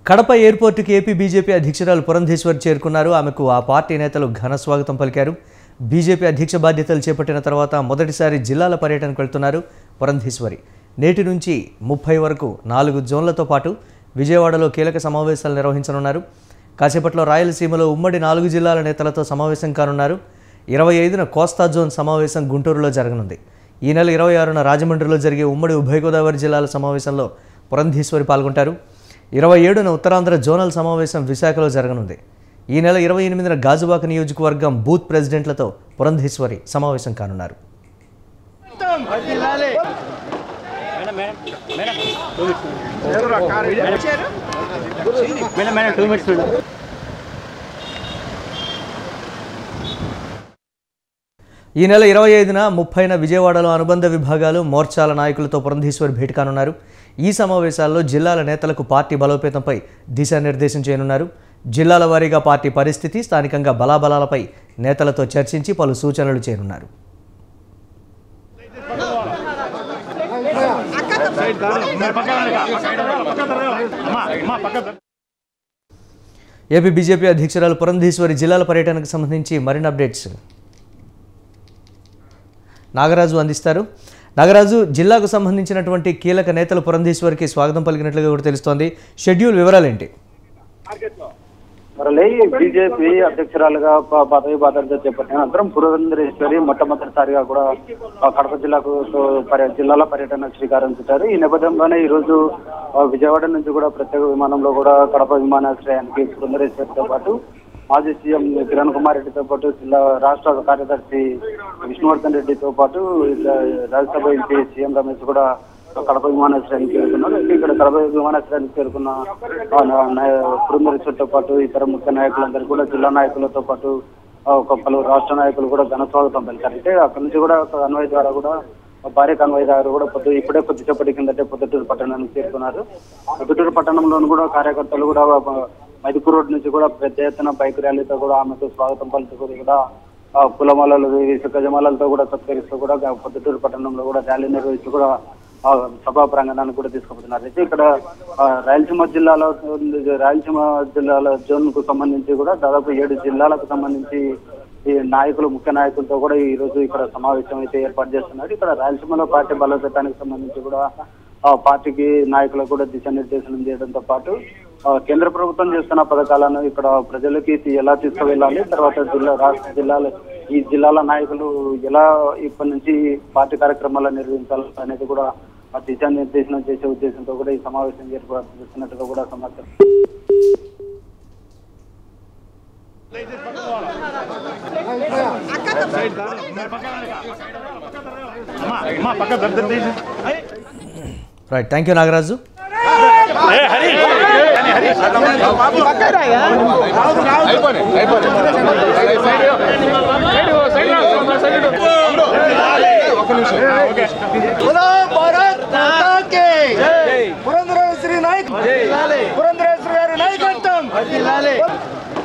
Kadapa ఎయిర్పోర్టుకి AP BJP అధ్యక్షురాలు పురంధేశ్వరి చేరుకున్నారు ఆమెకు ఆ పార్టీ నేతలు ఘన స్వాగతం పలికారు బీజేపీ అధ్యక్ష బాధ్యతలు చేపట్టిన తర్వాత మొదటిసారి జిల్లాల పర్యటనకు వెళ్తున్నారు పురంధేశ్వరి నేటి నుంచి ముప్పై వరకు నాలుగు జోన్లతో పాటు విజయవాడలో కీలక సమావేశాలు నిర్వహించనున్నారు కాసేపట్లో రాయలసీమలో ఉమ్మడి నాలుగు జిల్లాల నేతలతో సమావేశం కానున్నారు ఇరవై ఐదున కోస్తా జోన్ సమావేశం గుంటూరులో జరగనుంది ఈ నెల ఇరవై ఆరున రాజమండ్రిలో జరిగే ఉమ్మడి ఉభయ గోదావరి జిల్లాల సమావేశంలో పురంధేశ్వరి పాల్గొంటారు ఇరవై ఏడున ఉత్తరాంధ్ర జోనల్ సమావేశం విశాఖలో జరగనుంది ఈ నెల ఇరవై ఎనిమిదిన గాజువాక నియోజకవర్గం బూత్ ప్రెసిడెంట్లతో పురంధేశ్వరి సమావేశం కానున్నారు madam madam two minutes madam ఈ నెల ఇరవై ఐదున ముప్పైన విజయవాడలో అనుబంధ విభాగాలు మోర్చాల నాయకులతో పురంధేశ్వరి భేటీ కానున్నారు ఈ సమావేశాల్లో జిల్లాల నేతలకు పార్టీ బలోపేతంపై దిశానిర్దేశం చేయనున్నారు జిల్లాల వారీగా పార్టీ పరిస్థితి స్థానికంగా బలాబలాలపై నేతలతో చర్చించి పలు సూచనలు చేయనున్నారు ఏపీ బీజేపీ అధ్యక్షురాలు పురంధేశ్వరి జిల్లాల పర్యటనకు సంబంధించి మరిన్ని అప్డేట్స్ నాగరాజు అందిస్తారు నాగరాజు జిల్లాకు సంబంధించినటువంటి కీలక నేతలు పురంధేశ్వరికి స్వాగతం పలికినట్లుగా కూడా తెలుస్తోంది షెడ్యూల్ వివరాలేంటి మరలే బీజేపీ అధ్యక్షురాలుగా ప- పదవి బాధ్యత చేపట్టిన అనంతరం పురంధరేశ్వరి మొట్టమొదటిసారిగా కూడా ఆ కడప జిల్లాకు తో పర్య- జిల్లాల పర్యటన శ్రీకారం చుట్టారు ఈ నేపథ్యంలోనే ఈ రోజు ఆ, విజయవాడ నుంచి కూడా ప్రత్యేక విమానంలో కూడా కడప విమానాశ్రయానికి పురంధరేశ్వరితో పాటు మాజీ సీఎం కిరణ్ కుమార్ రెడ్డితో పాటు జిల్లా రాష్ట్ర కార్యదర్శి విష్ణువర్ధన్ రెడ్డితో పాటు ఇలా రాజ్యసభ ఎంపీ సీఎం రమేష్ కూడా కడప విమానాశ్రయానికి చేరుకున్నారు అయితే ఇక్కడ కడప విమానాశ్రయానికి చేరుకున్న ఆ, నా- నా- పురంధరేశ్వరితో పాటు ఇతర ముఖ్య నాయకులందరూ కూడా జిల్లా నాయకులతో పాటు ఆ, ఒక పలు రాష్ట్ర నాయకులు కూడా ఘన స్వాగతం పలికారు అంటే అక్కడి నుంచి కూడా ఒక కన్వాయ్ ద్వారా కూడా భారీ కన్వాయ్ ద్వారా కూడా పొద్దు ఇప్పుడే కొద్దిసేపటి కిందటే పొద్దుటూరు పట్టణానికి చేరుకున్నారు పొద్దుటూరు పట్టణంలోను కూడా కార్యకర్తలు కూడా ఆ, మైదుకూరు రోడ్ నుంచి కూడా పెద్ద ఎత్తున బైక్ ర్యాలీతో కూడా ఆమెకు స్వాగతం పలుకుతూ కూడా ఆ, పూలమాలలు ఇసుక గజమాలలతో కూడా సత్కరిస్తూ కూడా గా- పొద్దుటూరు పట్టణంలో కూడా ర్యాలీ నిర్వహిస్తూ కూడా ఆ, సభా ప్రాంగణానికి కూడా తీసుకుపోతున్నారు అయితే ఇక్కడ ఆ, రాయలసీమ జిల్లాలో రాయలసీమ జిల్లాల జోన్ కు సంబంధించి కూడా దాదాపు ఏడు జిల్లాలకు సంబంధించి ఈ నాయకులు ముఖ్య నాయకులతో కూడా ఈ రోజు ఇక్కడ సమావేశం అయితే ఏర్పాటు చేస్తున్నారు ఇక్కడ రాయలసీమలో పార్టీ బలోపేతానికి సంబంధించి కూడా ఆ పార్టీకి నాయకులకు కూడా దిశానిర్దేశనం చేయడంతో పాటు ఆ, కేంద్ర ప్రభుత్వం చేస్తున్న పథకాలను ఇక్కడ ప్రజలకి తీ- ఎలా తీసుకువెళ్ళాలి తర్వాత జిల్లా రాష్ట్ర జిల్లాల ఈ జిల్లాల నాయకులు ఎలా ఇప్పటి నుంచి పార్టీ కార్యక్రమాలు నిర్వహించాలి అనేది కూడా ఆ దిశానిర్దేశనం చేసే ఉద్దేశంతో కూడా ఈ సమావేశం ఏర్పాటు చేస్తున్నట్టుగా కూడా సమాచారం అమ్మా అమ్మా పక్క దర్దర్ తీసి రైట్ థ్యాంక్ యూ నాగరాజు ఏ హరి హరి హరి बोलो भारत माता के పురంధరేశ్వరి నాయక్ పురంధరేశ్వరి గారి నాయకత్వం